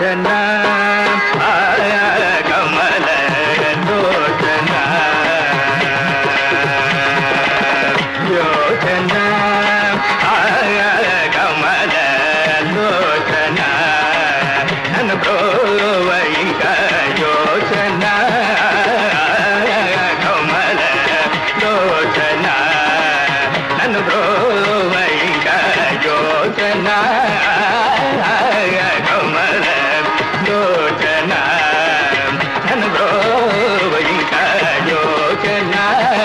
యోచన ఆ, కమల లోచన యోచన ఆ, కమల లోచన నన్ను బ్రోవ ఇంకా యోచన కమల లోచన నన్ను బ్రోవ ఇంకా యోచన కమల లోచన నన్ను బ్రోవ ఇంకా యోచన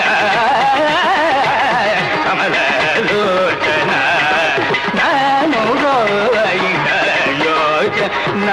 కమల లోచన నన్ను బ్రోవ ఇంకా యోచన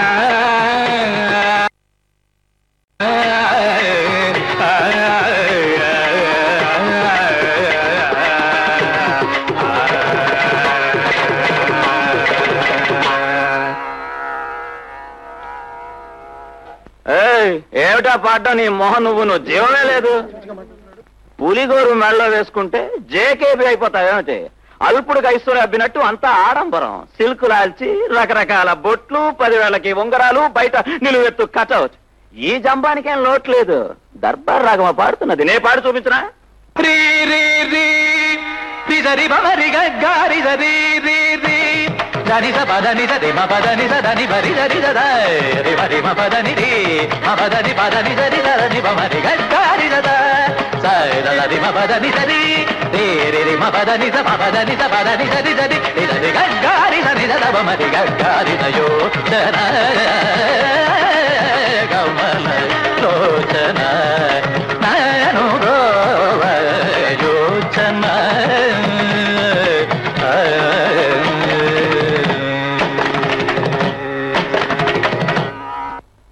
ఏమిటా పాట నీ మొహం నువ్వు నువ్వు జీవమే లేదు పులిగోరు మెడలో వేసుకుంటే జేకేబీ అయిపోతావేమిటి అల్పుడికి ఐశ్వర్య అబ్బినట్టు అంతా ఆడంబరం సిల్క్ లాల్చి రకరకాల బొట్లు పదివేలకి ఉంగరాలు బయట నిలువెత్తు కటౌట్ ఈ జంబానికేం లోటు లేదు దర్బార్ రాగమ పాడుతున్నది నే పాడు చూపించరా రీ రీ రీ పిదరి బమరి గరి దరి రీ రీ దని స పదని స మ పదని స దని బరి దరి దద రి మరి మ పదని రి మ పదని పదని సరి దరి బమరి గరి దద సై దద రి మ పదని సరి రి రి రి మ పదని స మ పదని స పదని సరి దరి రి దరి గరి సరి దద బమరి గరి దయో దన కమల లోచన